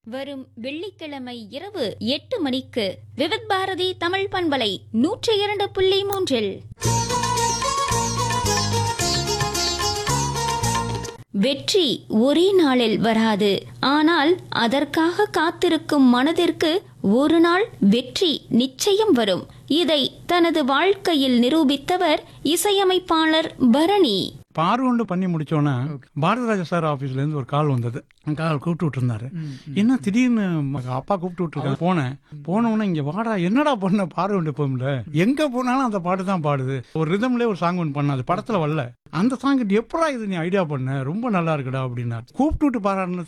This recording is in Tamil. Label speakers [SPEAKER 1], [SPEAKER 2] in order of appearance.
[SPEAKER 1] வரும் வெள்ளிக்கிழமை இரவு எட்டு மணிக்கு விவித் பாரதி தமிழ் பண்பலை நூற்றி இரண்டு புள்ளி மூன்றில் வெற்றி ஒரே நாளில் வராது ஆனால் அதற்காக காத்திருக்கும் மனதிற்கு ஒரு நாள் வெற்றி நிச்சயம் வரும் இதை தனது வாழ்க்கையில் நிரூபித்தவர் இசையமைப்பாளர் பரணி
[SPEAKER 2] பார்வண்டு பண்ணி முடிச்சோன்னே பாரதிராஜா சார் ஆபீஸ்ல இருந்து ஒரு கால் வந்தது கால் கூப்பிட்டு விட்டுருந்தாரு என்ன திடீர்னு ம- அப்பா கூப்பிட்டு விட்டுருக்காரு போனேன் போன உடனே இங்க வாடா என்னடா பண்ண பார்வண்டு போம்ல எங்க போனாலும் அந்த பாட்டு தான் பாடுது ஒரு ரிதம்லயே ஒரு சாங் ஒன்று பண்ண அது படத்துல வரல அந்த சாங் எப்படா இது நீ ஐடியா பண்ண ரொம்ப நல்லா இருக்குடா அப்படின்னா கூப்பிட்டு விட்டு பாராட்டின